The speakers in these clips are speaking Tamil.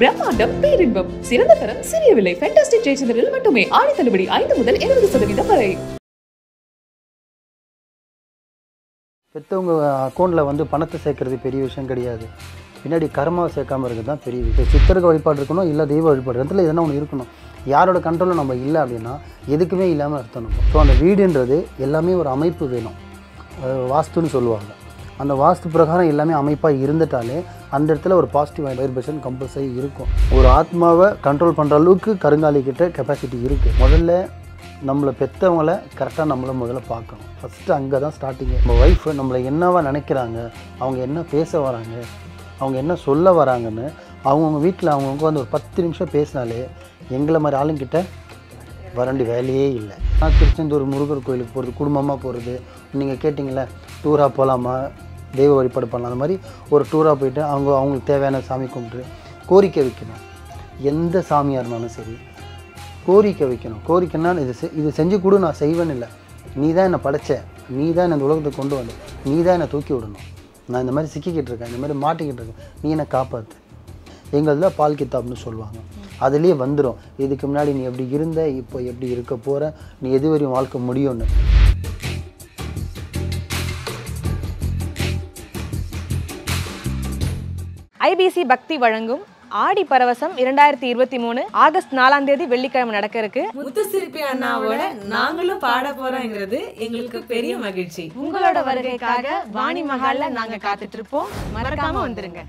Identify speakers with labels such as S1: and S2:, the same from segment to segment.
S1: பிரம்மாண்டம் பேரின்பம் சிறந்த தரம் சிறிய விலை ஃபேண்டாஸ்டிக் ஜெயச்சந்திரில் மட்டுமே ஆடி தள்ளுபடி ஐந்து முதல் இருபது சதவீதம் வரை
S2: பெற்றவங்க அக்கௌண்ட்டில் வந்து பணத்தை சேர்க்கறது பெரிய விஷயம் கிடையாது பின்னாடி கர்மாவை சேர்க்காம இருக்கிறது தான் பெரிய விஷயம் சித்தருக்கு வழிபாடு இருக்கணும் இல்லை தெய்வ வழிபாடு ரெண்டுல எதனா ஒன்று இருக்கணும் யாரோட கண்ட்ரோலில் நம்ம இல்லை அப்படின்னா எதுக்குமே இல்லாமல் அர்த்தம் நம்ம ஸோ அந்த வீடுன்றது எல்லாமே ஒரு அமைப்பு வேணும் அஹ் வாஸ்துன்னு சொல்லுவாங்க அந்த வாஸ்து பிரகாரம் எல்லாமே அமைப்பாக இருந்துட்டாலே அந்த இடத்துல ஒரு பாசிட்டிவ் வைப்ரேஷன் கம்பல்சரி இருக்கும் ஒரு ஆத்மாவை கண்ட்ரோல் பண்ணுற அளவுக்கு கருங்காலி கிட்ட கெப்பாசிட்டி இருக்குது முதல்ல நம்மளை பெற்றவங்கள கரெக்டாக நம்மளை முதல்ல பார்க்கணும் ஃபஸ்ட்டு அங்கே தான் ஸ்டார்டிங்கு நம்ம ஒய்ஃபு நம்மளை என்னவா நினைக்கிறாங்க அவங்க என்ன பேச வராங்க அவங்க என்ன சொல்ல வராங்கன்னு அவங்கவுங்க வீட்டில் அவங்கவுங்க வந்து ஒரு பத்து நிமிஷம் பேசினாலே எங்களை மாதிரி ஆளுங்கிட்ட வரண்டி வேலையே இல்லை நான் திருச்செந்தூர் முருகர் கோயிலுக்கு போகிறது குடும்பமாக போகிறது நீங்கள் கேட்டிங்களே டூராக போகலாமா தெய்வ வழிபாடு பண்ணலாம் அந்த மாதிரி ஒரு டூராக போயிட்டு அவங்க அவங்களுக்கு தேவையான சாமி கும்பிட்டு கோரிக்கை வைக்கணும் எந்த சாமியாக இருந்தாலும் சரி கோரிக்கை வைக்கணும் கோரிக்கைன்னா இது செ- இது செஞ்சு கொடு நான் செய்வேன்னு இல்லை நீ தான் என்னை படைச்ச நீ தான் என்னை இந்த உலகத்துக்கு கொண்டு வந்த நீ தான் என்னை தூக்கி விடணும் நான் இந்த மாதிரி சிக்கிக்கிட்டு இருக்கேன் இந்த மாதிரி மாட்டிக்கிட்டு இருக்கேன் நீ என்னை காப்பாற்று எங்களில் பால் கித்தாப்னு சொல்லுவாங்க அதுலேயே வந்துடும் இதுக்கு முன்னாடி நீ எப்படி இருந்த இப்போ எப்படி இருக்க போகிற நீ எது வரையும் வாழ்க்கை முடியும்னு
S3: ஐபிசி பக்தி வழங்கும் ஆடி பரவசம் இரண்டாயிரத்தி இருபத்தி மூணு ஆகஸ்ட் நாலாம் தேதி வெள்ளிக்கிழமை நடக்க இருக்கு
S4: முத்துசிற்பி அண்ணாவோட நாங்களும் பாட போறோங்கிறது எங்களுக்கு பெரிய மகிழ்ச்சி
S3: உங்களோட வருகைக்காக வாணி மஹால்ல நாங்க காத்துட்டு இருப்போம் மறக்காம வந்துருங்க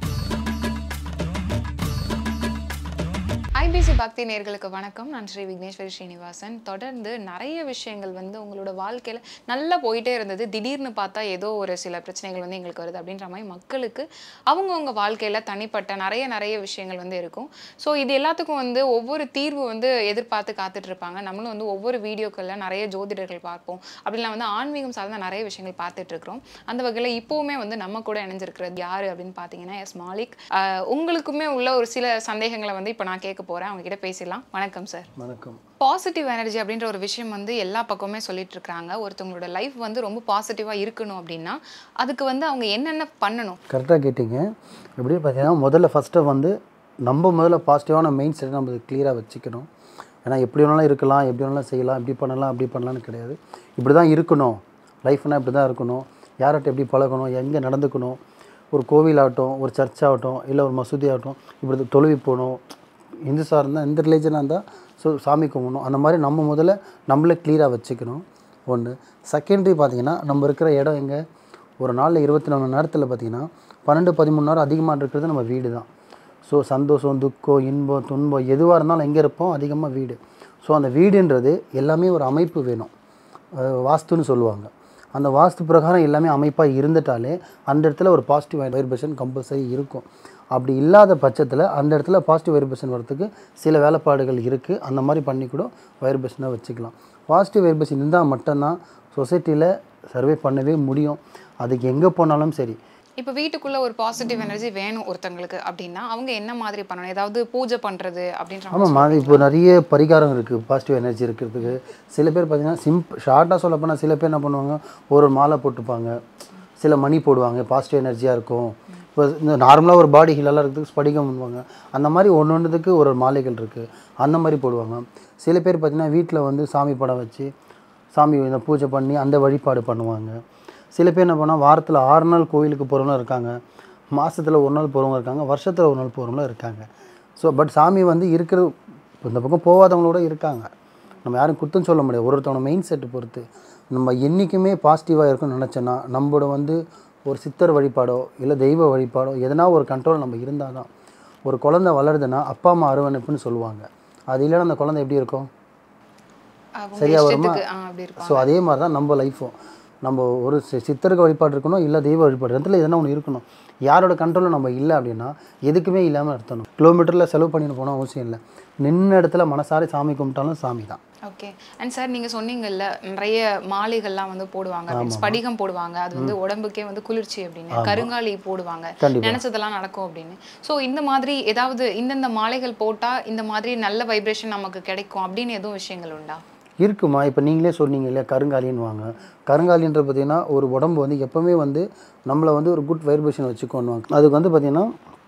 S5: ஐபிசி பக்தி நேர்களுக்கு வணக்கம் நான் ஸ்ரீ விக்னேஸ்வரி ஸ்ரீனிவாசன் தொடர்ந்து நிறைய விஷயங்கள் வந்து உங்களோட வாழ்க்கையில் நல்லா போயிட்டே இருந்தது திடீர்னு பார்த்தா ஏதோ ஒரு சில பிரச்சனைகள் வந்து எங்களுக்கு வருது அப்படின்ற மாதிரி மக்களுக்கு அவங்கவுங்க வாழ்க்கையில் தனிப்பட்ட நிறைய நிறைய விஷயங்கள் வந்து இருக்கும் ஸோ இது எல்லாத்துக்கும் வந்து ஒவ்வொரு தீர்வு வந்து எதிர்பார்த்து காத்துட்டு இருப்பாங்க நம்மளும் வந்து ஒவ்வொரு வீடியோக்களில் நிறைய ஜோதிடர்கள் பார்ப்போம் அப்படிலாம் வந்து ஆன்மீகம் சார்ந்த நிறைய விஷயங்கள் பார்த்துட்டு இருக்கிறோம் அந்த வகையில் இப்போவுமே வந்து நம்ம கூட இணைஞ்சிருக்கிறது யாரு அப்படின்னு பார்த்தீங்கன்னா எஸ் மாலிக் ஆஹ் உங்களுக்குமே உள்ள ஒரு சில சந்தேகங்களை வந்து இப்போ நான் கேட்க போகிறேன் அவங்க கிட்ட பேசிடலாம் வணக்கம் சார்
S2: வணக்கம்
S5: பாசிட்டிவ் எனர்ஜி அப்படின்ற ஒரு விஷயம் வந்து எல்லா பக்கமுமே சொல்லிட்டு இருக்காங்க ஒருத்தவங்களோட லைஃப் வந்து ரொம்ப பாசிட்டிவாக இருக்கணும் அப்படின்னா அதுக்கு வந்து அவங்க என்னென்ன பண்ணணும்
S2: கரெக்டாக கேட்டிங்க எப்படி பார்த்தீங்கன்னா முதல்ல ஃபஸ்ட்டு வந்து நம்ம முதல்ல பாசிட்டிவான மெயின் செட்டை நம்ம கிளியராக வச்சுக்கணும் ஏன்னா எப்படி வேணாலும் இருக்கலாம் எப்படி வேணாலும் செய்யலாம் இப்படி பண்ணலாம் அப்படி பண்ணலாம்னு கிடையாது இப்படி தான் இருக்கணும் லைஃப்னால் இப்படி தான் இருக்கணும் யார்கிட்ட எப்படி பழகணும் எங்கே நடந்துக்கணும் ஒரு கோவில் ஆகட்டும் ஒரு சர்ச் ஆகட்டும் இல்லை ஒரு மசூதி ஆகட்டும் இப்படி தொழுவி போகணும் இந்து சார் இருந்தால் எந்த ரிலீஜனாக இருந்தால் ஸோ சாமி கும்பிடணும் அந்த மாதிரி நம்ம முதல்ல நம்மளே கிளியராக வச்சுக்கணும் ஒன்று செகண்டரி பார்த்தீங்கன்னா நம்ம இருக்கிற இடம் எங்கே ஒரு நாளில் இருபத்தி நாலு மணி நேரத்தில் பார்த்தீங்கன்னா பன்னெண்டு பதிமூணு நேரம் அதிகமாக இருக்கிறது நம்ம வீடு தான் ஸோ சந்தோஷம் துக்கம் இன்பம் துன்பம் எதுவாக இருந்தாலும் எங்கே இருப்போம் அதிகமாக வீடு ஸோ அந்த வீடுன்றது எல்லாமே ஒரு அமைப்பு வேணும் அஹ் வாஸ்துன்னு சொல்லுவாங்க அந்த வாஸ்து பிரகாரம் எல்லாமே அமைப்பாக இருந்துட்டாலே அந்த இடத்துல ஒரு பாசிட்டிவ் வைப்ரேஷன் கம்பல்சரி இருக்கும் அப்படி இல்லாத பட்சத்தில் அந்த இடத்துல பாசிட்டிவ் வைப்ரேஷன் வரதுக்கு சில வேலைப்பாடுகள் இருக்குது அந்த மாதிரி பண்ணி கூட வைப்ரேஷனாக வச்சுக்கலாம் பாசிட்டிவ் வைப்ரேஷன் இருந்தால் மட்டும்தான் சொசைட்டியில் சர்வே பண்ணவே முடியும் அதுக்கு எங்கே போனாலும் சரி
S5: இப்போ வீட்டுக்குள்ள ஒரு பாசிட்டிவ் எனர்ஜி வேணும் ஒருத்தங்களுக்கு அப்படின்னா அவங்க என்ன மாதிரி பண்ணணும் ஏதாவது பூஜை பண்றது அப்படின்ற மாதிரி
S2: ஆமாம்மா அது இப்போ நிறைய பரிகாரம் இருக்குது பாசிட்டிவ் எனர்ஜி இருக்கிறதுக்கு சில பேர் பார்த்தீங்கன்னா சிம்ப் ஷார்ட்டாக சொல்ல போனால் சில பேர் என்ன பண்ணுவாங்க ஒரு மாலை போட்டுப்பாங்க சில மணி போடுவாங்க பாசிட்டிவ் எனர்ஜியாக இருக்கும் இப்போ இந்த நார்மலாக ஒரு பாடி ஹீலெல்லாம் இருக்கிறதுக்கு ஸ்படிகம் பண்ணுவாங்க அந்த மாதிரி ஒன்று ஒன்றுத்துக்கு ஒரு ஒரு மாலைகள் இருக்குது அந்த மாதிரி போடுவாங்க சில பேர் பார்த்தீங்கன்னா வீட்டில் வந்து சாமி படம் வச்சு சாமி இந்த பூஜை பண்ணி அந்த வழிபாடு பண்ணுவாங்க சில பேர் என்ன பண்ணால் வாரத்தில் ஆறு நாள் கோயிலுக்கு போகிறவங்களும் இருக்காங்க மாதத்தில் ஒரு நாள் போகிறவங்க இருக்காங்க வருஷத்தில் ஒரு நாள் போகிறவங்களும் இருக்காங்க ஸோ பட் சாமி வந்து இருக்கிறது இப்போ இந்த பக்கம் போகாதவங்களோட இருக்காங்க நம்ம யாரும் குத்தம் சொல்ல முடியாது ஒரு ஒருத்தவங்க மெயின் செட்டு பொறுத்து நம்ம என்றைக்குமே பாசிட்டிவாக இருக்கும்னு நினச்சோன்னா நம்மளோட வந்து ஒரு சித்தர் வழிபாடோ இல்லை தெய்வ வழிபாடோ எதனா ஒரு கண்ட்ரோல் நம்ம இருந்தால் தான் ஒரு குழந்தை வளருதுன்னா அப்பா அம்மா அரவணைப்புன்னு சொல்லுவாங்க அது இல்லைன்னா அந்த குழந்தை எப்படி இருக்கும்
S5: அவங்க
S2: சரியா வருமா
S5: இஷ்டத்துக்கு ஆ, அப்படி இருப்பாங்க
S2: ஸோ அதே மாதிரி தான் நம்ம லைஃப்பும் நம்ம ஒரு சி- சித்தருக்கு வழிபாடு இருக்கணும் இல்லை தெய்வ வழிபாடு ரெண்டுல எதனா ஒன்று இருக்கணும் யாரோட கண்ட்ரோலில் நம்ம இல்லை அப்படின்னா எதுக்குமே இல்லாமல் நடத்தணும் கிலோமீட்டரில் செலவு பண்ணிட்டு போனால் அவசியம் இல்லை நின்ன இடத்துல மனசார சாமி கும்பிட்டாலும் சாமி தான்
S5: ஓகே அண்ட் சார் நீங்க சொன்னீங்கல்ல நிறைய மாலைகள்லாம் வந்து போடுவாங்க அப்படின்னு ஸ்படிகம் போடுவாங்க அது வந்து உடம்புக்கே வந்து குளிர்ச்சி அப்படின்னு கருங்காலி போடுவாங்க
S2: கண்டிப்பா.
S5: நினைச்சதெல்லாம் நடக்கும் அப்படின்னு ஸோ இந்த மாதிரி ஏதாவது இந்தந்த மாலைகள் போட்டா இந்த மாதிரி நல்ல வைப்ரேஷன் நமக்கு கிடைக்கும் அப்படின்னு எதுவும் விஷயங்கள் உண்டா
S2: இருக்குமா இப்போ நீங்களே சொன்னீங்க இல்லையா கருங்காலின்னு வாங்க கருங்காலின்ற பார்த்தீங்கன்னா ஒரு உடம்பு வந்து எப்போவுமே வந்து நம்மளை வந்து ஒரு குட் வைப்ரேஷன் வச்சுக்கோன்னுவாங்க அதுக்கு வந்து பார்த்தீங்கன்னா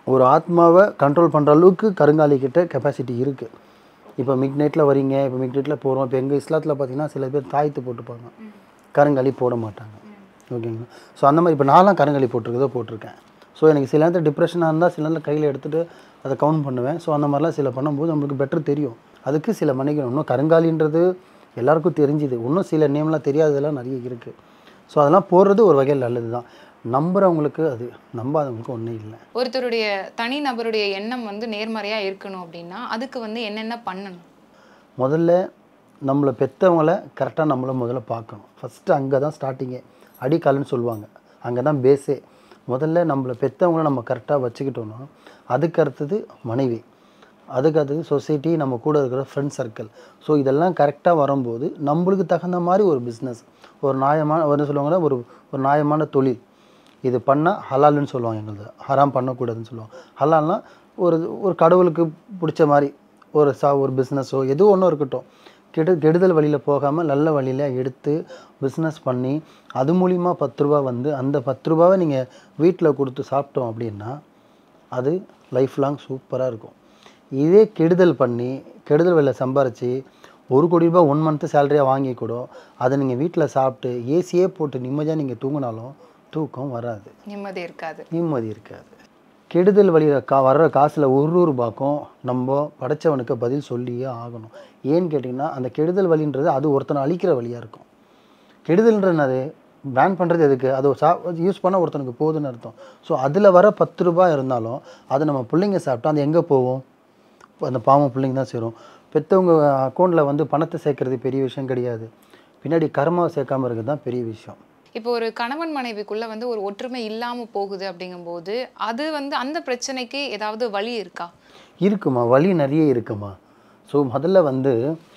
S2: ஒரு ஆத்மாவை கண்ட்ரோல் பண்ணுற அளவுக்கு கருங்காலி கிட்ட கெப்பாசிட்டி இருக்குது இப்போ மிட் நைட்டில் வரீங்க இப்போ மிட் நைட்டில் போகிறோம் இப்போ எங்கள் இஸ்லாத்தில் பார்த்தீங்கன்னா சில பேர் தாயத்து போட்டுப்பாங்க கருங்காலி போட மாட்டாங்க ஓகேங்களா ஸோ அந்த மாதிரி இப்போ நான்லாம் கருங்காலி போட்டிருக்கதோ போட்டிருக்கேன் ஸோ எனக்கு சில நேரத்தில் டிப்ரெஷனாக இருந்தால் சில நேரத்தில் கையில் எடுத்துகிட்டு அதை கவுண்ட் பண்ணுவேன் ஸோ அந்த மாதிரிலாம் சில பண்ணும்போது நம்மளுக்கு பெட்டர் தெரியும் அதுக்கு சில மன்னிக்கணும் இன்னும் கருங்காலின்றது எல்லாருக்கும் தெரிஞ்சுது இன்னும் சில நேம்லாம் தெரியாததெல்லாம் நிறைய இருக்குது ஸோ அதெல்லாம் போடுறது ஒரு வகையில் நல்லது தான் நம்புறவங்களுக்கு அது நம்பாதவங்களுக்கு ஒன்றும் இல்லை
S5: ஒருத்தருடைய தனி நபருடைய எண்ணம் வந்து நேர்மறையா இருக்கணும் அப்படின்னா அதுக்கு வந்து என்னென்ன பண்ணணும்
S2: முதல்ல நம்மளை பெற்றவங்கள கரெக்டாக நம்மளை முதல்ல பார்க்கணும் ஃபஸ்ட்டு அங்கே தான் ஸ்டார்டிங்கே அடிக்கால்னு சொல்லுவாங்க அங்கே தான் பேஸே முதல்ல நம்மளை பெற்றவங்கள நம்ம கரெக்டாக வச்சுக்கிட்டோன்னா அதுக்கு அடுத்தது மனைவி அதுக்கு அடுத்தது சொசைட்டி நம்ம கூட இருக்கிற ஃப்ரெண்ட் சர்க்கிள் ஸோ இதெல்லாம் கரெக்டாக வரும்போது நம்மளுக்கு தகுந்த மாதிரி ஒரு பிஸ்னஸ் ஒரு நியாயமான ஒரு சொல்லுவாங்கன்னா ஒரு ஒரு நியாயமான தொழில் இது பண்ணால் ஹலால்னு சொல்லுவாங்க எங்களுது ஹராம் பண்ணக்கூடாதுன்னு சொல்லுவாங்க ஹலால்னா ஒரு ஒரு கடவுளுக்கு பிடிச்ச மாதிரி ஒரு சா ஒரு பிஸ்னஸோ எது ஒன்றும் இருக்கட்டும் கெடு கெடுதல் வழியில் போகாமல் நல்ல வழியில் எடுத்து பிஸ்னஸ் பண்ணி அது மூலிமா பத்து ரூபா வந்து அந்த பத்து ரூபாவை நீங்கள் வீட்டில் கொடுத்து சாப்பிட்டோம் அப்படின்னா அது லைஃப் லாங் சூப்பராக இருக்கும் இதே கெடுதல் பண்ணி கெடுதல் வழியில் சம்பாரித்து ஒரு கோடி ரூபாய் ஒன் மந்த்து சேலரியாக வாங்கி கூட அதை நீங்கள் வீட்டில் சாப்பிட்டு ஏசியே போட்டு நிம்மதியாக நீங்கள் தூங்கினாலும் தூக்கம் வராது
S5: நிம்மதி இருக்காது
S2: நிம்மதி இருக்காது கெடுதல் வழியில் கா வர்ற காசில் ஒரு ரூபாய்க்கும் நம்ம படைச்சவனுக்கு பதில் சொல்லியே ஆகணும் ஏன்னு கேட்டிங்கன்னா அந்த கெடுதல் வழின்றது அது ஒருத்தனை அழிக்கிற வழியாக இருக்கும் கெடுதல்ன்றது என்னது பேன் பண்ணுறது எதுக்கு அது சா யூஸ் பண்ணால் ஒருத்தனுக்கு போகுதுன்னு அர்த்தம் ஸோ அதில் வர பத்து ரூபாய் இருந்தாலும் அது நம்ம பிள்ளைங்க சாப்பிட்டா அது எங்கே போகும் அந்த பாவம் பிள்ளைங்க தான் சேரும் பெற்றவங்க அக்கௌண்ட்டில் வந்து பணத்தை சேர்க்கறது பெரிய விஷயம் கிடையாது பின்னாடி கர்மாவை சேர்க்காம இருக்கிறது தான் பெரிய விஷயம்
S5: இப்போ ஒரு கணவன் மனைவிக்குள்ள வந்து ஒரு ஒற்றுமை இல்லாம போகுது அப்படிங்கும்போது அது வந்து அந்த பிரச்சனைக்கு ஏதாவது வழி இருக்கா
S2: இருக்குமா வழி நிறைய இருக்குமா ஸோ முதல்ல வந்து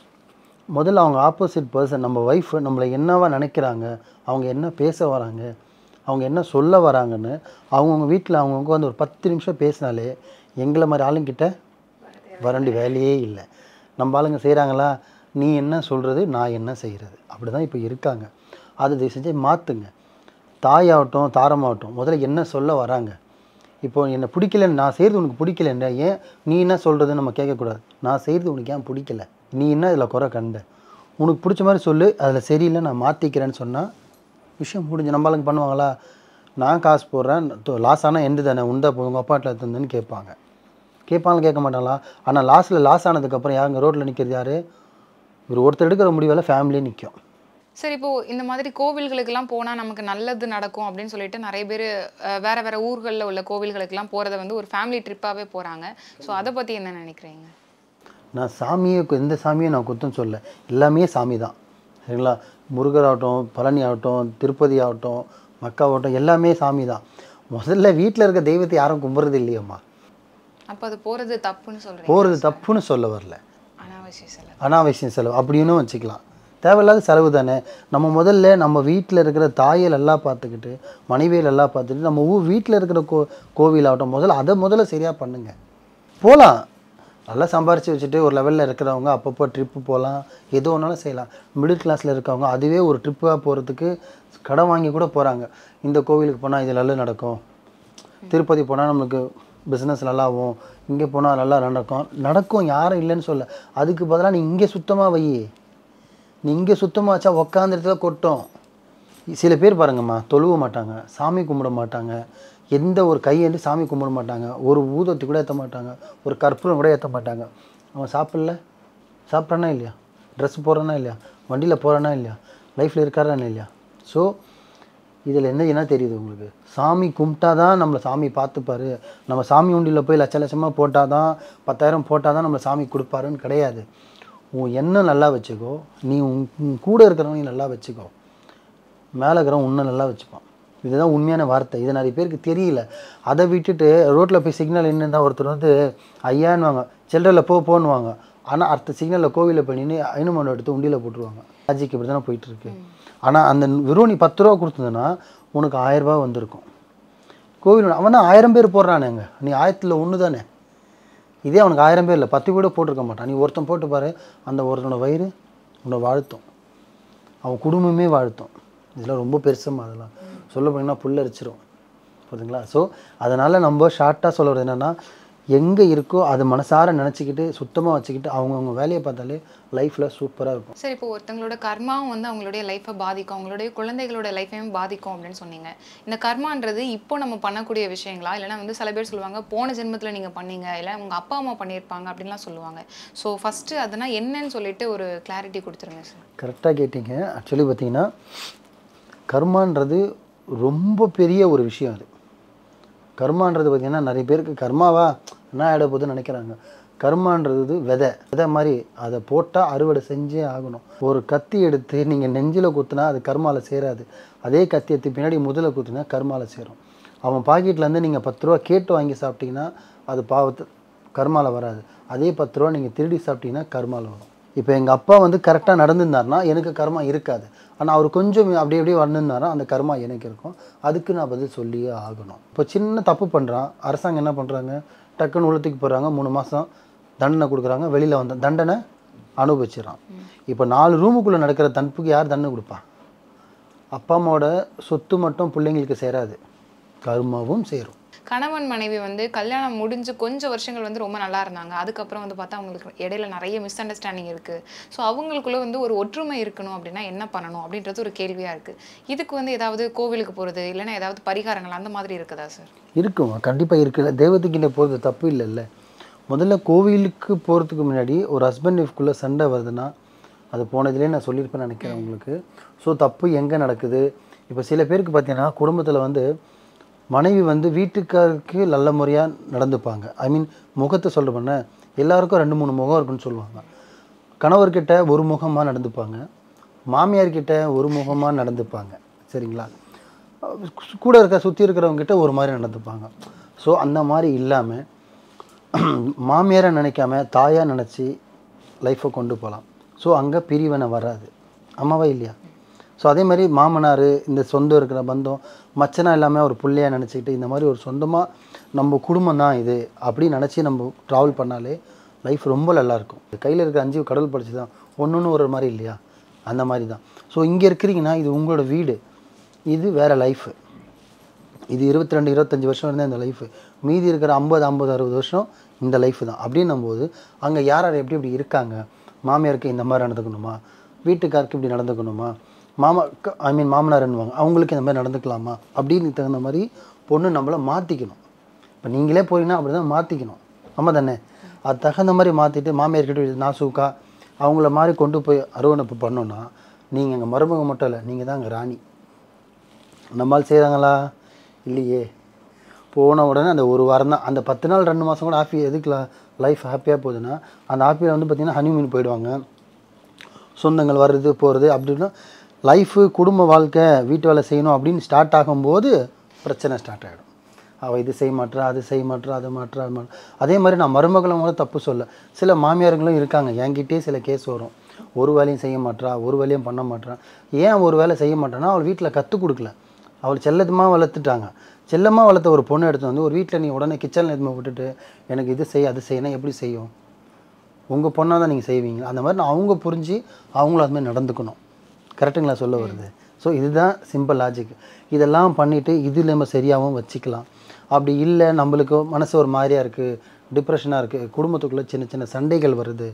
S2: முதல்ல அவங்க ஆப்போசிட் பர்சன் நம்ம ஒய்ஃப் நம்மளை என்னவா நினைக்கிறாங்க அவங்க என்ன பேச வராங்க அவங்க என்ன சொல்ல வராங்கன்னு அவங்கவுங்க வீட்டில் அவங்கவுங்க வந்து ஒரு பத்து நிமிஷம் பேசினாலே எங்களை மாதிரி ஆளுங்கிட்ட வரண்டி வேலையே இல்லை நம்ம ஆளுங்க செய்கிறாங்களா நீ என்ன சொல்கிறது நான் என்ன செய்கிறது அப்படி தான் இப்போ இருக்காங்க அது தயவு செஞ்சு மாற்றுங்க தாயாகட்டும் தாரமாகட்டும் முதல்ல என்ன சொல்ல வராங்க இப்போ என்னை பிடிக்கலன்னு நான் செய்கிறது உனக்கு பிடிக்கலன்ற ஏன் நீ என்ன சொல்கிறதுன்னு நம்ம கேட்கக்கூடாது நான் செய்கிறது உனக்கு ஏன் பிடிக்கல நீ என்ன இதில் குறை கண்ட உனக்கு பிடிச்ச மாதிரி சொல்லு அதில் சரியில்லை நான் மாற்றிக்கிறேன்னு சொன்னால் விஷயம் முடிஞ்சு நம்ம ஆளுங்க பண்ணுவாங்களா நான் காசு போடுறேன் லாஸ் ஆனால் எந்த தானே உண்டா போ உங்கள் அப்பாட்டில் தந்துன்னு கேட்பாங்க கேட்பாங்க கேட்க மாட்டாங்களா ஆனால் லாஸ்ட்டில் லாஸ் ஆனதுக்கப்புறம் யாருங்க ரோட்டில் நிற்கிறது யார் இவர் ஒருத்தர் எடுக்கிற முடிவால் ஃபேமிலியே நிற்கும்
S5: சரி இப்போ இந்த மாதிரி கோவில்களுக்கெல்லாம் போனா நமக்கு நல்லது நடக்கும் அப்படின்னு சொல்லிட்டு நிறைய பேர் வேற வேற ஊர்களில் உள்ள கோவில்களுக்கெல்லாம் போறத வந்து ஒரு ஃபேமிலி ட்ரிப்பாவே போறாங்க ஸோ அதை பத்தி என்ன நினைக்கிறீங்க
S2: நான் சாமியை கு- எந்த சாமியை நான் குத்தம் சொல்ல எல்லாமே சாமி தான் சரிங்களா முருகர் ஆகட்டும் பழனி ஆகட்டும் திருப்பதி ஆகட்டும் மக்காவாகட்டும் எல்லாமே சாமி தான் முதல்ல வீட்டில் இருக்க தெய்வத்தை யாரும் கும்பிட்றது இல்லையம்மா
S5: அப்போ அது போறது தப்புன்னு சொல்றீங்க
S2: போகிறது தப்புன்னு சொல்ல வரல
S5: அனாவசிய செலவு
S2: அனாவசியம் செலவு அப்படின்னு வச்சுக்கலாம் தேவையில்லாத செலவு தானே நம்ம முதல்ல நம்ம வீட்டில் இருக்கிற தாயை நல்லா பார்த்துக்கிட்டு மனைவியில் எல்லாம் பார்த்துட்டு நம்ம ஊர் வீட்டில் இருக்கிற கோ கோவிலாகட்டும் முதல்ல அதை முதல்ல சரியாக பண்ணுங்க போகலாம் நல்லா சம்பாரித்து வச்சுட்டு ஒரு லெவலில் இருக்கிறவங்க அப்பப்போ ட்ரிப்பு போகலாம் எது ஒன்றாலும் செய்யலாம் மிடில் கிளாஸில் இருக்கவங்க அதுவே ஒரு ட்ரிப்பாக போகிறதுக்கு கடன் வாங்கி கூட போகிறாங்க இந்த கோவிலுக்கு போனால் இது நல்லது நடக்கும் திருப்பதி போனால் நம்மளுக்கு பிஸ்னஸ் நல்லாவும் இங்கே போனால் நல்லா நடக்கும் நடக்கும் யாரும் இல்லைன்னு சொல்ல அதுக்கு பதிலாக நீ இங்கே சுத்தமாக வை நீ இங்கே சுத்தமாக வச்சா உக்காந்த இடத்துல கொட்டும் சில பேர் பாருங்கம்மா தொழுவ மாட்டாங்க சாமி கும்பிட மாட்டாங்க எந்த ஒரு கையேந்தி சாமி கும்பிட மாட்டாங்க ஒரு ஊதத்தை கூட ஏற்ற மாட்டாங்க ஒரு கற்பூரம் கூட ஏற்ற மாட்டாங்க அவன் சாப்பிடல சாப்பிட்றானா இல்லையா ட்ரெஸ் போடுறானா இல்லையா வண்டியில் போகிறானா இல்லையா லைஃப்பில் இருக்காரானா இல்லையா ஸோ இதில் என்ன என்ன தெரியுது உங்களுக்கு சாமி கும்பிட்டா தான் நம்மளை சாமி பார்த்துப்பாரு நம்ம சாமி உண்டியில் போய் லட்ச லட்சமாக போட்டால் தான் பத்தாயிரம் போட்டால் தான் நம்மளை சாமி கொடுப்பாருன்னு கிடையாது உன் எண்ணம் நல்லா வச்சுக்கோ நீ உன் உன் கூட இருக்கிறவங்க நீ நல்லா வச்சுக்கோ மேலே இருக்கிறவன் உன்னை நல்லா வச்சுப்பான் இதுதான் உண்மையான வார்த்தை இது நிறைய பேருக்கு தெரியல அதை விட்டுட்டு ரோட்டில் போய் சிக்னல் என்னன்னா ஒருத்தர் வந்து ஐயான்னுவாங்க சில்லறையில் போ போன்னுவாங்க ஆனால் அடுத்த சிக்னலில் கோவிலில் போய் நின்று ஐநூறு எடுத்து உண்டியில் போட்டுருவாங்க லாஜிக் இப்படி தானே போயிட்டு இருக்கு ஆனால் அந்த வெறும் நீ பத்து ரூபா கொடுத்ததுன்னா உனக்கு ஆயிரம் ரூபாய் வந்திருக்கும் கோவில் அவன் தான் ஆயிரம் பேர் போடுறானுங்க நீ ஆயிரத்தில் ஒன்று தானே இதே அவனுக்கு ஆயிரம் பேர் இல்லை பத்து கூட போட்டிருக்க மாட்டான் நீ ஒருத்தன் போட்டு பாரு அந்த ஒருத்தனோட வயிறு உன்னை வாழ்த்தும் அவன் குடும்பமே வாழ்த்தும் இதெல்லாம் ரொம்ப பெருசம்மா அதெல்லாம் சொல்ல போனீங்கன்னா புல்லரிச்சிரும் புரியுதுங்களா ஸோ அதனால் நம்ம ஷார்ட்டாக சொல்கிறது என்னென்னா எங்கே இருக்கோ அது மனசார நினச்சிக்கிட்டு சுத்தமாக வச்சுக்கிட்டு அவங்கவுங்க வேலையை பார்த்தாலே லைஃப்பில் சூப்பராக இருக்கும்
S5: சரி இப்போ ஒருத்தங்களோட கர்மாவும் வந்து அவங்களுடைய லைஃப்பை பாதிக்கும் அவங்களுடைய குழந்தைகளோட லைஃப்பையும் பாதிக்கும் அப்படின்னு சொன்னீங்க இந்த கர்மான்றது இப்போ நம்ம பண்ணக்கூடிய விஷயங்களா இல்லைன்னா வந்து சில பேர் சொல்லுவாங்க போன ஜென்மத்தில் நீங்கள் பண்ணீங்க இல்லை உங்கள் அப்பா அம்மா பண்ணியிருப்பாங்க அப்படின்லாம் சொல்லுவாங்க ஸோ ஃபஸ்ட்டு அதனா என்னன்னு சொல்லிட்டு ஒரு கிளாரிட்டி கொடுத்துருங்க சார்
S2: கரெக்டாக கேட்டிங்க ஆக்சுவலி பார்த்தீங்கன்னா கர்மான்றது ரொம்ப பெரிய ஒரு விஷயம் அது கர்மான்றது பார்த்தீங்கன்னா நிறைய பேருக்கு கர்மாவா என்ன ஆகிட போகுதுன்னு நினைக்கிறாங்க கர்மான்றது விதை விதை மாதிரி அதை போட்டால் அறுவடை செஞ்சே ஆகணும் ஒரு கத்தி எடுத்து நீங்கள் நெஞ்சில் குத்துனா அது கர்மாவில் சேராது அதே கத்தி எடுத்து பின்னாடி முதல்ல குத்துனா கர்மாவில் சேரும் அவன் பாக்கெட்லேருந்து நீங்கள் பத்து ரூபா கேட்டு வாங்கி சாப்பிட்டீங்கன்னா அது பாவத்து கர்மாவில் வராது அதே பத்து ரூபா நீங்கள் திருடி சாப்பிட்டீங்கன்னா கர்மாவில் வரும் இப்போ எங்கள் அப்பா வந்து கரெக்டாக நடந்திருந்தாருன்னா எனக்கு கர்மா இருக்காது ஆனால் அவர் கொஞ்சம் அப்படி அப்படியே வந்திருந்தாருன்னா அந்த கர்மா எனக்கு இருக்கும் அதுக்கு நான் பதில் சொல்லியே ஆகணும் இப்போ சின்ன தப்பு பண்ணுறான் அரசாங்கம் என்ன பண்ணுறாங்க டக்குன்னு உள்ளத்துக்கு போடுறாங்க மூணு மாதம் தண்டனை கொடுக்குறாங்க வெளியில் வந்த தண்டனை அனுபவிச்சிடறான் இப்போ நாலு ரூமுக்குள்ளே நடக்கிற தன்புக்கு யார் தண்டனை கொடுப்பா அப்பா அம்மாவோட சொத்து மட்டும் பிள்ளைங்களுக்கு சேராது கர்மாவும் சேரும்
S5: கணவன் மனைவி வந்து கல்யாணம் முடிஞ்சு கொஞ்சம் வருஷங்கள் வந்து ரொம்ப நல்லா இருந்தாங்க அதுக்கப்புறம் வந்து பார்த்தா அவங்களுக்கு இடையில நிறைய மிஸ் அண்டர்ஸ்டாண்டிங் இருக்கு ஸோ அவங்களுக்குள்ள வந்து ஒரு ஒற்றுமை இருக்கணும் அப்படின்னா என்ன பண்ணணும் அப்படின்றது ஒரு கேள்வியா இருக்கு இதுக்கு வந்து ஏதாவது கோவிலுக்கு போறது இல்லைன்னா ஏதாவது பரிகாரங்கள் அந்த மாதிரி இருக்குதா சார்
S2: இருக்கும் கண்டிப்பாக இருக்குல்ல தெய்வத்துக்கிட்ட போகிறது தப்பு இல்லைல்ல முதல்ல கோவிலுக்கு போகிறதுக்கு முன்னாடி ஒரு ஹஸ்பண்ட் ஒய்ஃப்குள்ளே சண்டை வருதுன்னா அது போனதுலேயே நான் சொல்லியிருப்பேன்னு நினைக்கிறேன் உங்களுக்கு ஸோ தப்பு எங்கே நடக்குது இப்போ சில பேருக்கு பார்த்தீங்கன்னா குடும்பத்தில் வந்து மனைவி வந்து வீட்டுக்காருக்கு நல்ல முறையாக நடந்துப்பாங்க ஐ மீன் முகத்தை சொல்கிற பண்ண எல்லாருக்கும் ரெண்டு மூணு முகம் இருக்குன்னு சொல்லுவாங்க கணவர்கிட்ட ஒரு முகமாக நடந்துப்பாங்க மாமியார்கிட்ட ஒரு முகமாக நடந்துப்பாங்க சரிங்களா அஹ் கூட இருக்க சுற்றி இருக்கிறவங்க கிட்ட ஒரு மாதிரி நடந்துப்பாங்க ஸோ அந்த மாதிரி இல்லாமல் மாமியாரை நினைக்காம தாயாக நினச்சி லைஃப்பை கொண்டு போகலாம் ஸோ அங்கே பிரிவினை வராது அம்மாவா இல்லையா ஸோ அதே மாதிரி மாமனார் இந்த சொந்தம் இருக்கிற பந்தம் மச்சனா இல்லாமல் ஒரு பிள்ளையா நினச்சிக்கிட்டு இந்த மாதிரி ஒரு சொந்தமாக நம்ம குடும்பம் தான் இது அப்படின்னு நினச்சி நம்ம ட்ராவல் பண்ணாலே லைஃப் ரொம்ப நல்லாயிருக்கும் கையில் இருக்கிற அஞ்சு கடவுள் படிச்சு தான் ஒன்று ஒரு மாதிரி இல்லையா அந்த மாதிரி தான் ஸோ இங்கே இருக்கிறீங்கன்னா இது உங்களோட வீடு இது வேறு லைஃபு இது இருபத்தி ரெண்டு இருபத்தஞ்சி வருஷம் இருந்தால் இந்த லைஃபு மீதி இருக்கிற ஐம்பது ஐம்பது அறுபது வருஷம் இந்த லைஃப் தான் அப்படின்னும் போது அங்கே யார் யார் எப்படி எப்படி இருக்காங்க மாமியாருக்கு இந்த மாதிரி நடந்துக்கணுமா வீட்டுக்காருக்கு இப்படி நடந்துக்கணுமா மாமா ஐ மீன் மாமனார்ன்னுவாங்க அவங்களுக்கு இந்த மாதிரி நடந்துக்கலாமா அப்படின்னு தகுந்த மாதிரி பொண்ணு நம்மளை மாற்றிக்கணும் இப்போ நீங்களே போறீங்கன்னா அப்படி தான் மாற்றிக்கணும் ஆமாம் தானே அது தகுந்த மாதிரி மாற்றிட்டு மாமியார்கிட்ட நாசூக்கா அவங்கள மாதிரி கொண்டு போய் அருவணைப்பு பண்ணோன்னா நீங்கள் எங்கள் மருமக மட்டும் இல்லை நீங்கள் தான் அங்கே ராணி நம்மால் செய்கிறாங்களா இல்லையே போன உடனே அந்த ஒரு வாரம் தான் அந்த பத்து நாள் ரெண்டு மாதம் கூட ஹாப்பி எதுக்கு லைஃப் ஹாப்பியாக போகுதுன்னா அந்த ஹாப்பியில் வந்து பார்த்திங்கன்னா ஹனிமூன் போயிடுவாங்க சொந்தங்கள் வர்றது போகிறது அப்படின்னா லைஃபு குடும்ப வாழ்க்கை வீட்டு வேலை செய்யணும் அப்படின்னு ஸ்டார்ட் ஆகும்போது பிரச்சனை ஸ்டார்ட் ஆகிடும் அவள் இது செய்ய மாட்றா அது செய்ய மாட்றா அதை மாட்றா அது மாட்றா அதே மாதிரி நான் மருமகளும் கூட தப்பு சொல்ல சில மாமியார்களும் இருக்காங்க என்கிட்டே சில கேஸ் வரும் ஒரு வேலையும் செய்ய மாட்றா ஒரு வேலையும் பண்ண மாட்றா ஏன் ஒரு வேலை செய்ய மாட்டான்னா அவள் வீட்டில் கற்றுக் கொடுக்கல அவள் செல்லமாக வளர்த்துட்டாங்க செல்லமாக வளர்த்த ஒரு பொண்ணு எடுத்து வந்து ஒரு வீட்டில் நீ உடனே கிச்சனில் எதுவுமே விட்டுட்டு எனக்கு இது செய் அது செய்யணும் எப்படி செய்யும் உங்கள் பொண்ணாக தான் நீங்கள் செய்வீங்க அந்த மாதிரி நான் அவங்க புரிஞ்சு அவங்களும் அது மாதிரி நடந்துக்கணும் கரெக்டுங்களா சொல்ல வருது ஸோ இதுதான் சிம்பிள் லாஜிக் இதெல்லாம் பண்ணிவிட்டு இது நம்ம சரியாகவும் வச்சுக்கலாம் அப்படி இல்லை நம்மளுக்கு மனசு ஒரு மாதிரியாக இருக்குது டிப்ரெஷனாக இருக்குது குடும்பத்துக்குள்ளே சின்ன சின்ன சண்டைகள் வருது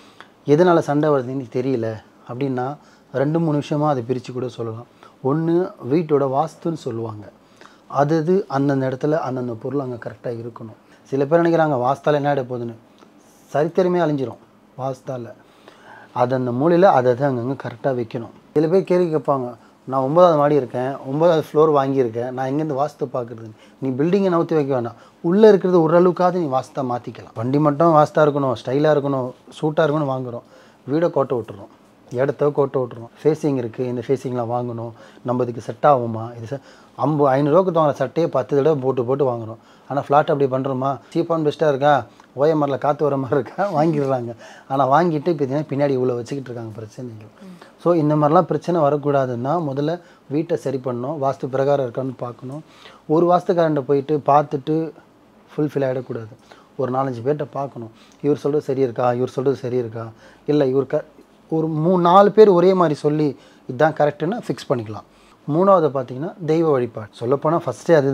S2: எதனால் சண்டை வருதுன்னு தெரியல அப்படின்னா ரெண்டு மூணு விஷயமா அதை பிரித்து கூட சொல்லலாம் ஒன்று வீட்டோட வாஸ்துன்னு சொல்லுவாங்க அது அது அந்தந்த இடத்துல அந்தந்த பொருள் அங்கே கரெக்டாக இருக்கணும் சில பேர் நினைக்கிறாங்க வாஸ்தால என்ன ஆகிட போகுதுன்னு சரித்திரமே அழிஞ்சிரும் வாஸ்தால அது அந்த மூலையில் அதை தான் அங்கங்கே கரெக்டாக வைக்கணும் சில பேர் கேள்வி கேட்பாங்க நான் ஒன்பதாவது மாடி இருக்கேன் ஒன்பதாவது ஃப்ளோர் வாங்கியிருக்கேன் நான் எங்கேருந்து வாஸ்து பார்க்குறது நீ பில்டிங்கை நவுத்தி வைக்க வேணாம் உள்ளே இருக்கிறது ஓரளவுக்காவது நீ வாஸ்தா மாற்றிக்கலாம் வண்டி மட்டும் வாஸ்தா இருக்கணும் ஸ்டைலாக இருக்கணும் சூட்டாக இருக்கணும் வாங்குறோம் வீடை கோட்டை விட்டுறோம் இடத்த கோட்டை விட்டுறோம் ஃபேஸிங் இருக்குது இந்த ஃபேஸிங்லாம் வாங்கணும் நம்ம இதுக்கு செட் ஆகுமா இது செ- ஐம்பது ஐநூறுரூவாக்கு வாங்குற சட்டையை பத்து தடவை போட்டு போட்டு வாங்குறோம் ஆனால் ஃப்ளாட் அப்படி பண்ணுறோமா சீப் அண்ட் பெஸ்ட்டாக இருக்கா ஓஎம்ஆரில் காற்று வர மாதிரி இருக்கா வாங்கிடுறாங்க ஆனால் வாங்கிட்டு இப்போ பார்த்தீங்கன்னா பின்னாடி இவ்வளோ வச்சுக்கிட்டு இருக்காங்க பிரச்சனைகள் ஸோ இந்த மாதிரிலாம் பிரச்சனை வரக்கூடாதுன்னா முதல்ல வீட்டை சரி பண்ணணும் வாஸ்து பிரகாரம் இருக்கான்னு பார்க்கணும் ஒரு வாஸ்துக்காரன்ட்ட போயிட்டு பார்த்துட்டு ஃபுல்ஃபில் ஆகிடக்கூடாது ஒரு நாலஞ்சு பேர்கிட்ட பார்க்கணும் இவர் சொல்கிறது சரி இருக்கா இவர் சொல்கிறது சரி இருக்கா இல்லை இவர் க ஒரு மூணு நாலு பேர் ஒரே மாதிரி சொல்லி இதுதான் கரெக்டுன்னு ஃபிக்ஸ் பண்ணிக்கலாம் மூணாவது பார்த்தீங்கன்னா தெய்வ வழிபாடு சொல்லப்போனால் ஃபஸ்ட்டே அதுதான்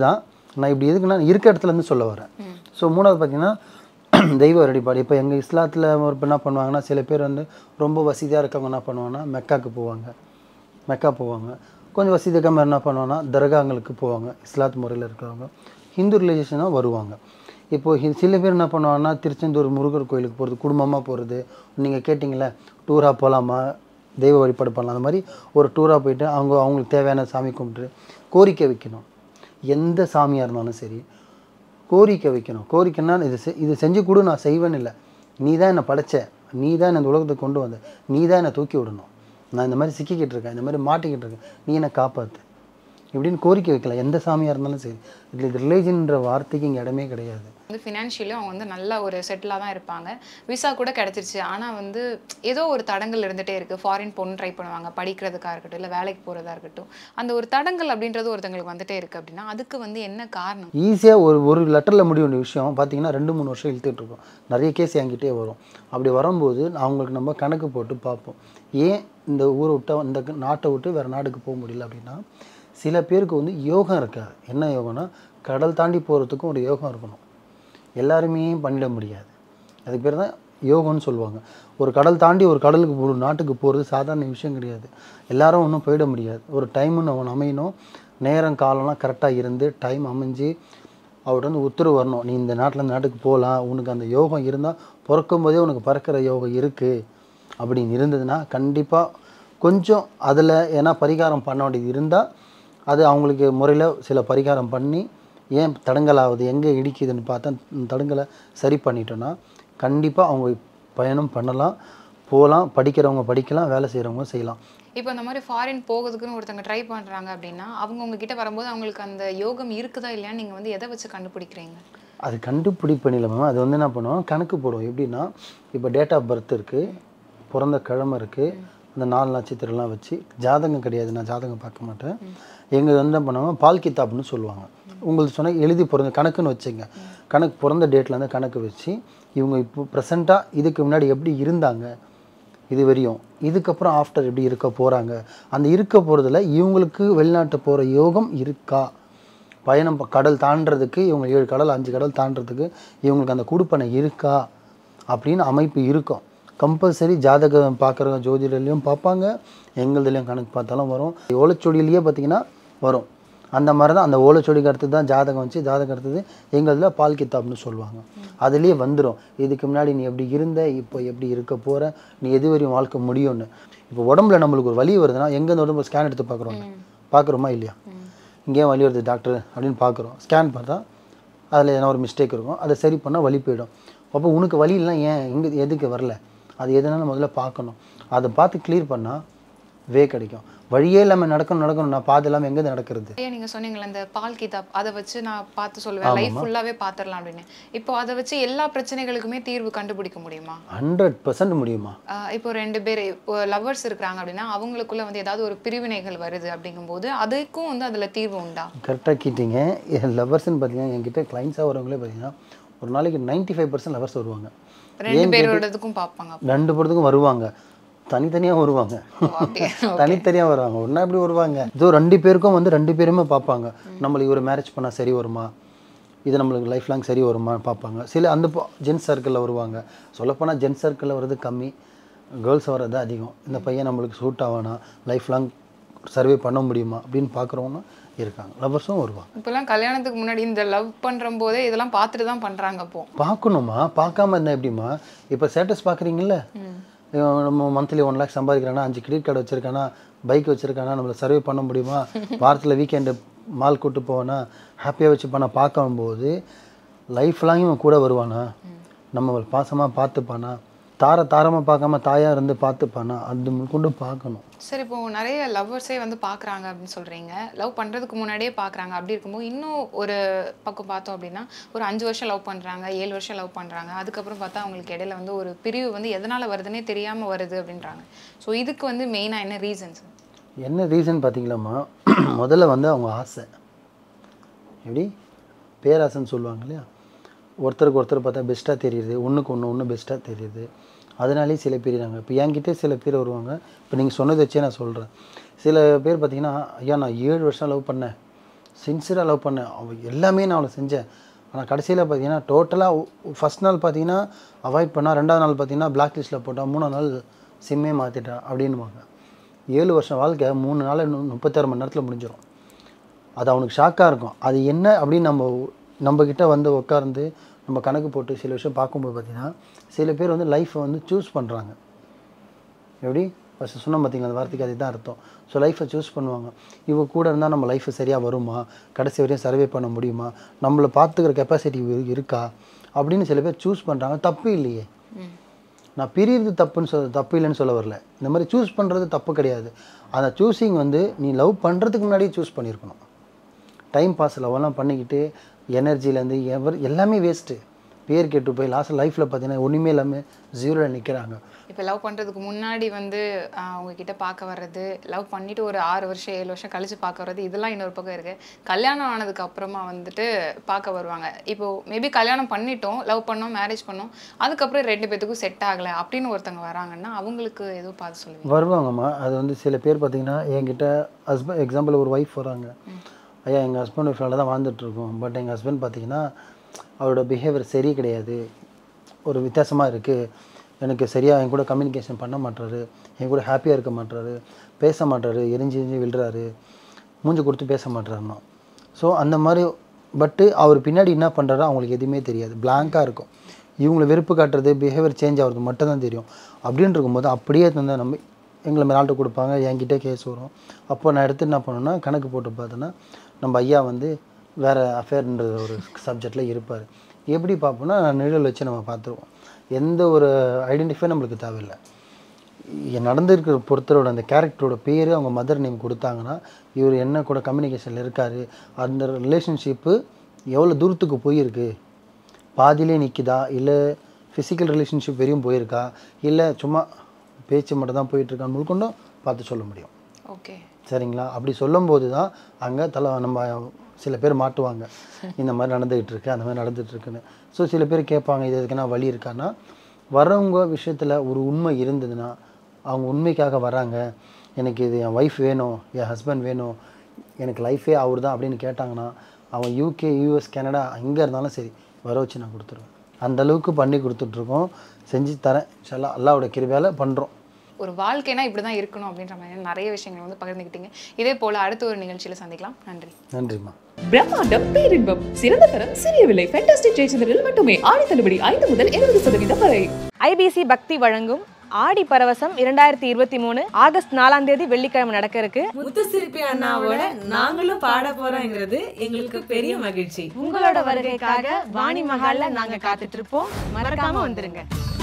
S2: நான் இப்படி எதுக்குன்னா இருக்க இடத்துல இருந்து சொல்ல வரேன் ஸோ மூணாவது பார்த்தீங்கன்னா தெய்வ வழிபாடு இப்போ எங்கள் இஸ்லாத்தில் ஒரு என்ன பண்ணுவாங்கன்னா சில பேர் வந்து ரொம்ப வசதியாக இருக்கவங்க என்ன பண்ணுவாங்கன்னா மெக்காக்கு போவாங்க மெக்கா போவாங்க கொஞ்சம் வசதி இருக்காம என்ன பண்ணுவாங்கன்னா தர்காங்களுக்கு போவாங்க இஸ்லாத் முறையில் இருக்கிறவங்க ஹிந்து ரிலேஷனாக வருவாங்க இப்போ ஹி- சில பேர் என்ன பண்ணுவாங்கன்னா திருச்செந்தூர் முருகர் கோயிலுக்கு போகிறது குடும்பமாக போகிறது நீங்கள் கேட்டிங்களே டூராக போகலாமா தெய்வ வழிபாடு பண்ணலாம் அந்த மாதிரி ஒரு டூராக போயிட்டு அவங்க அவங்களுக்கு தேவையான சாமி கும்பிட்டு கோரிக்கை வைக்கணும் எந்த சாமியாக இருந்தாலும் சரி கோரிக்கை வைக்கணும் கோரிக்கைன்னா இது செ- இது செஞ்சு கொடு நான் செய்வேன்னு இல்லை நீ தான் என்னை படைச்ச நீ தான் என்னை இந்த உலகத்துக்கு கொண்டு வந்த நீ தான் என்னை தூக்கி விடணும் நான் இந்த மாதிரி சிக்கிக்கிட்டு இருக்கேன் இந்த மாதிரி மாட்டிக்கிட்டு இருக்கேன் நீ என்னை காப்பாற்று இப்படின்னு கோரிக்கை வைக்கலாம் எந்த சாமியாக இருந்தாலும் சரி இதில் இது ரிலேஜன்ன்ற வார்த்தைக்கு இங்கே இடமே கிடையாது
S5: வந்து ஃபினான்ஷியலி அவங்க வந்து நல்ல ஒரு செட்டிலாக தான் இருப்பாங்க விசா கூட கிடச்சிருச்சு ஆனால் வந்து ஏதோ ஒரு தடங்கள் இருந்துகிட்டே இருக்குது ஃபாரின் பொண்ணு ட்ரை பண்ணுவாங்க படிக்கிறதுக்காக இருக்கட்டும் இல்லை வேலைக்கு போகிறதா இருக்கட்டும் அந்த ஒரு தடங்கள் அப்படின்றது ஒருத்தங்களுக்கு வந்துட்டே இருக்குது அப்படின்னா அதுக்கு வந்து என்ன காரணம்
S2: ஈஸியாக ஒரு ஒரு லெட்டரில் முடிய வேண்டிய விஷயம் பார்த்தீங்கன்னா ரெண்டு மூணு வருஷம் இழுத்துட்டு இருக்கோம் நிறைய கேஸ் என்கிட்டே வரும் அப்படி வரும்போது அவங்களுக்கு நம்ம கணக்கு போட்டு பார்ப்போம் ஏன் இந்த ஊரை விட்டு இந்த நாட்டை விட்டு வேறு நாட்டுக்கு போக முடியல அப்படின்னா சில பேருக்கு வந்து யோகம் இருக்காது என்ன யோகம்னா கடல் தாண்டி போகிறதுக்கும் ஒரு யோகம் இருக்கணும் எல்லாருமே பண்ணிட முடியாது அதுக்கு பேர் தான் யோகம்னு சொல்லுவாங்க ஒரு கடல் தாண்டி ஒரு கடலுக்கு ஒரு நாட்டுக்கு போகிறது சாதாரண விஷயம் கிடையாது எல்லாரும் ஒன்றும் போயிட முடியாது ஒரு டைம்னு ஒன்று அமையணும் நேரம் காலம்லாம் கரெக்டாக இருந்து டைம் அமைஞ்சு அவர்கிட்ட வந்து உத்தரவு வரணும் நீ இந்த நாட்டில் இந்த நாட்டுக்கு போகலாம் உனக்கு அந்த யோகம் இருந்தால் பிறக்கும் போதே உனக்கு பறக்கிற யோகம் இருக்குது அப்படின்னு இருந்ததுன்னா கண்டிப்பாக கொஞ்சம் அதில் ஏன்னா பரிகாரம் பண்ண வேண்டியது இருந்தால் அது அவங்களுக்கு முறையில் சில பரிகாரம் பண்ணி ஏன் தடங்கலாகுது எங்கே இடிக்குதுன்னு பார்த்தா அந்த தடங்களை சரி பண்ணிட்டோன்னா கண்டிப்பாக அவங்க பயணம் பண்ணலாம் போகலாம் படிக்கிறவங்க படிக்கலாம் வேலை செய்கிறவங்க செய்யலாம்
S5: இப்போ இந்த மாதிரி ஃபாரின் போகிறதுக்குன்னு ஒருத்தங்க ட்ரை பண்ணுறாங்க அப்படின்னா அவங்க உங்ககிட்ட வரும்போது அவங்களுக்கு அந்த யோகம் இருக்குதா இல்லையா நீங்கள் வந்து எதை வச்சு கண்டுபிடிக்கிறீங்க
S2: அது கண்டுபிடிப்பு இல்லை மேம் அது வந்து என்ன பண்ணுவோம் கணக்கு போடுவோம் எப்படின்னா இப்போ டேட் ஆஃப் பர்த் இருக்குது பிறந்த கிழமை இருக்குது அந்த நாலு நட்சத்திரம்லாம் வச்சு ஜாதகம் கிடையாது நான் ஜாதகம் பார்க்க மாட்டேன் எங்கள் வந்து என்ன பண்ணுவாங்க பால் கித்தாப்னு சொல்லுவாங்க உங்களுக்கு சொன்ன எழுதி பிறந்த கணக்குன்னு வச்சுங்க கணக்கு பிறந்த டேட்டில் இருந்து கணக்கு வச்சு இவங்க இப்போ ப்ரெசண்ட்டாக இதுக்கு முன்னாடி எப்படி இருந்தாங்க இது வரையும் இதுக்கப்புறம் ஆஃப்டர் எப்படி இருக்க போகிறாங்க அந்த இருக்க போகிறதுல இவங்களுக்கு வெளிநாட்டு போகிற யோகம் இருக்கா பயணம் ப- கடல் தாண்டுறதுக்கு இவங்க ஏழு கடல் அஞ்சு கடல் தாண்டுறதுக்கு இவங்களுக்கு அந்த குடுப்பனை இருக்கா அப்படின்னு அமைப்பு இருக்கும் கம்பல்சரி ஜாதகம் பார்க்குறவங்க ஜோதிடர்லையும் பார்ப்பாங்க எங்களுதுலேயும் கணக்கு பார்த்தாலும் வரும் ஓலைச்சுவடியிலேயே பார்த்தீங்கன்னா வரும் அந்த மாதிரி தான் அந்த ஓலைச்சுவடிக்கு அடுத்தது தான் ஜாதகம் வச்சு ஜாதகம் அடுத்தது எங்களதில் பால் கித்தாப்னு சொல்லுவாங்க அதுலேயே வந்துடும் இதுக்கு முன்னாடி நீ எப்படி இருந்த இப்போ எப்படி இருக்க போகிற நீ எது வரையும் வாழ்க்கை முடியும்னு இப்போ உடம்புல நம்மளுக்கு ஒரு வலி வருதுன்னா எங்கேருந்து உடம்பு ஸ்கேன் எடுத்து பார்க்குறோம் பார்க்குறோமா இல்லையா இங்கேயும் வலி வருது டாக்டர் அப்படின்னு பார்க்குறோம் ஸ்கேன் பார்த்தா அதில் எதனா ஒரு மிஸ்டேக் இருக்கும் அதை சரி பண்ணால் வலி போயிடும் அப்போ உனக்கு வலி இல்லை ஏன் எங்கே எதுக்கு வரல அது எதுனாலும் முதல்ல பார்க்கணும் அதை பார்த்து க்ளியர் பண்ணால் வே கிடைக்கும் வழியே இல்லாமல் நடக்கணும் நடக்கணும் நான் பார்த்து இல்லாமல் எங்கே நடக்கிறது
S5: ஐயா நீங்க சொன்னீங்களே இந்த பால் கிதாப் அதை வச்சு நான் பார்த்து சொல்லுவேன் லைஃப் ஃபுல்லாவே பார்த்துடலாம் அப்படின்னு இப்போ அதை வச்சு எல்லா பிரச்சனைகளுக்குமே தீர்வு கண்டுபிடிக்க முடியுமா
S2: ஹண்ட்ரட் பர்சன்ட் முடியுமா
S5: ஆஹ் இப்போ ரெண்டு பேர் இப்போ லவ்வர்ஸ் இருக்கிறாங்க அப்படின்னா அவங்களுக்குள்ள வந்து ஏதாவது ஒரு பிரிவினைகள் வருது அப்படிங்கும்போது அதுக்கும் வந்து அதுல தீர்வு உண்டா
S2: கரெக்டாக கேட்டீங்க என் லவர்ஸ்ன்னு பார்த்தீங்கன்னா என்கிட்ட கிளைண்ட்ஸாக வரவங்களே பார்த்தீங்கன்னா ஒரு நாளைக்கு நைன்ட்டி ஃபைவ் பர்சன்ட் லவர்ஸ் வருவாங்க
S5: ரெண்டு பேரோடதுக்கும் பார்ப்பாங்க
S2: ரெண்டு படத்துக்கும் வருவாங்க தனித்தனியாக வருவாங்க
S5: ஓ, அப்படியே
S2: தனித்தனியாக வருவாங்க ஒன்றா எப்படி வருவாங்க இதோ ரெண்டு பேருக்கும் வந்து ரெண்டு பேருமே பார்ப்பாங்க நம்மளுக்கு ஒரு மேரேஜ் பண்ணால் சரி வருமா இது நம்மளுக்கு லைஃப் லாங் சரி வருமா பார்ப்பாங்க சில அந்த ஜென்ஸ் சர்க்கிளில் வருவாங்க சொல்லப்போனால் ஜென்ஸ் சர்க்கிளில் வர்றது கம்மி கேர்ள்ஸ் வர்றது அதிகம் இந்த பையன் நம்மளுக்கு சூட் ஆவானா லைஃப் லாங் சர்வே பண்ண முடியுமா அப்படின்னு பார்க்குறவங்க இருக்காங்க லவர்ஸும் வருவாங்க
S5: இப்பெல்லாம் கல்யாணத்துக்கு முன்னாடி இந்த லவ் பண்ற போதே இதெல்லாம் பார்த்துட்டு தான் பண்றாங்க அப்போ
S2: பார்க்கணுமா பார்க்காம இருந்தால் எப்படிம்மா இப்போ ஸ்டேட்டஸ் பார்க்குறீங்கல்ல நம்ம மந்த்லி ஒன் லேக் சம்பாதிக்கிறானா அஞ்சு கிரெடிட் கார்டு வச்சிருக்கானா பைக் வச்சிருக்கானா நம்மளை சர்வே பண்ண முடியுமா வாரத்தில் வீக்கெண்டு மால் கூட்டு போவானா ஹாப்பியாக வச்சு பண்ண பார்க்கும்போது லைஃப் லாங் இவன் கூட வருவானா நம்ம பாசமாக பார்த்துப்பானா தார தாரமாக பார்க்காம தாயாக இருந்து பார்த்துப்பானா அது கொண்டு பார்க்கணும்
S5: சரி இப்போ நிறைய லவ்வர்ஸே வந்து பார்க்குறாங்க அப்படின்னு சொல்கிறீங்க லவ் பண்ணுறதுக்கு முன்னாடியே பார்க்குறாங்க அப்படி இருக்கும்போது இன்னும் ஒரு பக்கம் பார்த்தோம் அப்படின்னா ஒரு அஞ்சு வருஷம் லவ் பண்ணுறாங்க ஏழு வருஷம் லவ் பண்ணுறாங்க அதுக்கப்புறம் பார்த்தா அவங்களுக்கு இடையில வந்து ஒரு பிரிவு வந்து எதனால் வருதுன்னே தெரியாமல் வருது அப்படின்றாங்க ஸோ இதுக்கு வந்து மெயினாக என்ன ரீசன்ஸ்
S2: என்ன ரீசன் பார்த்தீங்களாம்மா முதல்ல வந்து அவங்க ஆசை எப்படி பேராசைன்னு சொல்லுவாங்க இல்லையா ஒருத்தருக்கு ஒருத்தர் பார்த்தா பெஸ்ட்டாக தெரியுது ஒன்றுக்கு ஒன்று ஒன்று பெஸ்ட்டாக தெரியுது அதனாலே சில பேர் நாங்கள் இப்போ என்கிட்டே சில பேர் வருவாங்க இப்போ நீங்கள் சொன்னதை வச்சே நான் சொல்கிறேன் சில பேர் பார்த்தீங்கன்னா ஐயா நான் ஏழு வருஷம் லவ் பண்ணேன் சின்சியராக லவ் பண்ணேன் அவ எல்லாமே நான் அவளை செஞ்சேன் ஆனால் கடைசியில் பார்த்தீங்கன்னா டோட்டலாக ஃபஸ்ட் நாள் பார்த்தீங்கன்னா அவாய்ட் பண்ணால் ரெண்டாவது நாள் பார்த்தீங்கன்னா பிளாக் லிஸ்ட்டில் போட்டால் மூணாவது நாள் சிம்மே மாற்றிட்டா அப்படின்னுவாங்க ஏழு வருஷம் வாழ்க்கை மூணு நாள் முப்பத்தாறு மணி நேரத்தில் முடிஞ்சிடும் அது அவனுக்கு ஷாக்காக இருக்கும் அது என்ன அப்படின்னு நம்ம நம்மக்கிட்ட வந்து உட்கார்ந்து நம்ம கணக்கு போட்டு சில விஷயம் பார்க்கும்போது பார்த்தீங்கன்னா சில பேர் வந்து லைஃப்பை வந்து சூஸ் பண்ணுறாங்க எப்படி ஃபஸ்ட்டு சொன்ன பார்த்தீங்களா அந்த வார்த்தைக்கு அதுதான் அர்த்தம் ஸோ லைஃப்பை சூஸ் பண்ணுவாங்க இவங்க கூட இருந்தால் நம்ம லைஃப் சரியாக வருமா கடைசி வரையும் சர்வே பண்ண முடியுமா நம்மளை பார்த்துக்கிற கெப்பாசிட்டி இருக்கா அப்படின்னு சில பேர் சூஸ் பண்ணுறாங்க தப்பு இல்லையே நான் பிரியறது தப்புன்னு சொல்ல தப்பு இல்லைன்னு சொல்ல வரல இந்த மாதிரி சூஸ் பண்ணுறது தப்பு கிடையாது அந்த சூஸிங் வந்து நீ லவ் பண்ணுறதுக்கு முன்னாடியே சூஸ் பண்ணியிருக்கணும் டைம் பாஸ் லவ்வெல்லாம் பண்ணிக்கிட்டு எனர்ஜிலேருந்து எவர் எல்லாமே வேஸ்ட்டு பேர் கெட்டு போய் லாஸ்ட் லைஃப்பில் பார்த்தீங்கன்னா ஒன்றுமே இல்லாமல் ஜீரோவில் நிற்கிறாங்க
S5: இப்போ லவ் பண்ணுறதுக்கு முன்னாடி வந்து ஆஹ், உங்ககிட்ட பார்க்க வர்றது லவ் பண்ணிட்டு ஒரு ஆறு வருஷம் ஏழு வருஷம் கழிச்சு பார்க்க வர்றது இதெல்லாம் இன்னொரு பக்கம் இருக்கு கல்யாணம் ஆனதுக்கு அப்புறமா வந்துட்டு பார்க்க வருவாங்க இப்போ மேபி கல்யாணம் பண்ணிட்டோம் லவ் பண்ணோம் மேரேஜ் பண்ணோம் அதுக்கப்புறம் ரெண்டு பேத்துக்கும் செட் ஆகலை அப்படின்னு ஒருத்தவங்க வராங்கன்னா அவங்களுக்கு ஏதோ பார்த்து சொல்லுவீங்க
S2: வருவாங்கம்மா அது வந்து சில பேர் பார்த்தீங்கன்னா என்கிட்ட ஹஸ்பண்ட் எக்ஸாம்பிள் ஒரு ஒய்ஃப் வராங்க ஐயா எங்கள் ஹஸ்பண்ட் ஒய்ஃபால தான் வாழ்ந்துட்டுருக்கோம் பட் எங்கள் ஹஸ்பண்ட் பார்த்தீங்கன்னா அவரோட பிஹேவியர் சரி கிடையாது ஒரு வித்தியாசமாக இருக்குது எனக்கு சரியாக என் கூட கம்யூனிகேஷன் பண்ண மாட்டாரு என் கூட ஹாப்பியாக இருக்க மாட்டாரு பேச மாட்டாரு எரிஞ்சு எரிஞ்சு விழுறாரு மூஞ்சி கொடுத்து பேச மாட்டாருன்னா ஸோ அந்த மாதிரி பட்டு அவர் பின்னாடி என்ன பண்ணுறாரோ அவங்களுக்கு எதுவுமே தெரியாது பிளாங்காக இருக்கும் இவங்களை வெறுப்பு காட்டுறது பிஹேவியர் சேஞ்ச் ஆகிறது மட்டும்தான் தெரியும் அப்படின்னு இருக்கும்போது அப்படியே வந்து நம்ம எங்களை மேலாள்கிட்ட கொடுப்பாங்க என்கிட்ட கேஸ் வரும் அப்போ நான் எடுத்து என்ன பண்ணேன்னா கணக்கு போட்டு பார்த்தோன்னா நம்ம ஐயா வந்து வேறு அஃபேர்ன்ற ஒரு சப்ஜெக்டில் இருப்பார் எப்படி பார்ப்போம்னா நிழல் வச்சு நம்ம பார்த்துருவோம் எந்த ஒரு ஐடென்டிஃபை நம்மளுக்கு தேவையில்லை இ- நடந்திருக்கிற பொறுத்தரோட அந்த கேரக்டரோட பேர் அவங்க மதர் நேம் கொடுத்தாங்கன்னா இவர் என்ன கூட கம்யூனிகேஷனில் இருக்கார் அந்த ரிலேஷன்ஷிப்பு எவ்வளோ தூரத்துக்கு போயிருக்கு பாதியிலே நிற்குதா இல்லை ஃபிசிக்கல் ரிலேஷன்ஷிப் வரையும் போயிருக்கா இல்லை சும்மா பேச்சு மட்டும் தான் போயிட்டுருக்கான்னு முழுக்கொண்டும் பார்த்து சொல்ல முடியும்
S5: ஓகே
S2: சரிங்களா அப்படி சொல்லும்போது தான் அங்கே தலை நம்ம சில பேர் மாட்டுவாங்க இந்த மாதிரி நடந்துகிட்டு இருக்கு அந்த மாதிரி நடந்துட்டு இருக்குன்னு ஸோ சில பேர் கேட்பாங்க இது எதுக்குன்னா வழி இருக்கான்னா வரவங்க விஷயத்தில் ஒரு உண்மை இருந்ததுன்னா அவங்க உண்மைக்காக வராங்க எனக்கு இது என் ஒய்ஃப் வேணும் என் ஹஸ்பண்ட் வேணும் எனக்கு லைஃபே அவர் தான் அப்படின்னு கேட்டாங்கன்னா அவன் யூகே யூஎஸ் கனடா எங்கே இருந்தாலும் சரி வர வச்சு நான் கொடுத்துருவேன் அந்த அளவுக்கு பண்ணி கொடுத்துட்ருக்கோம் செஞ்சு தரேன் இன்ஷால்லா அல்லாவோட கிருபையால பண்ணுறோம்
S5: ஒரு வாழ்க்கைனா இப்படி தான் இருக்கணும் அப்படின்ற மாதிரி நிறைய விஷயங்களை வந்து பகிர்ந்துக்கிட்டீங்க இதே போல் அடுத்த ஒரு நிகழ்ச்சியில் சந்திக்கலாம் நன்றி
S2: நன்றிம்மா
S1: பிரம்மாண்டம் பேரின்பம் சிறந்த தரம் சிறிய விலை ஃபேண்டாஸ்டிக் ஜெயச்சந்திரில் மட்டுமே ஆடி தள்ளுபடி ஐந்து முதல் இருபது சதவீதம் வரை
S3: ஐபிசி பக்தி வழங்கும் ஆடி பரவசம் இரண்டாயிரத்தி இருபத்தி மூணு ஆகஸ்ட் நாலாம் தேதி வெள்ளிக்கிழமை நடக்க இருக்கு
S4: முத்து சிற்பி அண்ணாவோட நாங்களும் பாட போறோங்கிறது எங்களுக்கு பெரிய மகிழ்ச்சி
S3: உங்களோட வருகைக்காக வாணி மகால்ல நாங்க காத்துட்டு இருப்போம் மறக்காம வந்துருங்க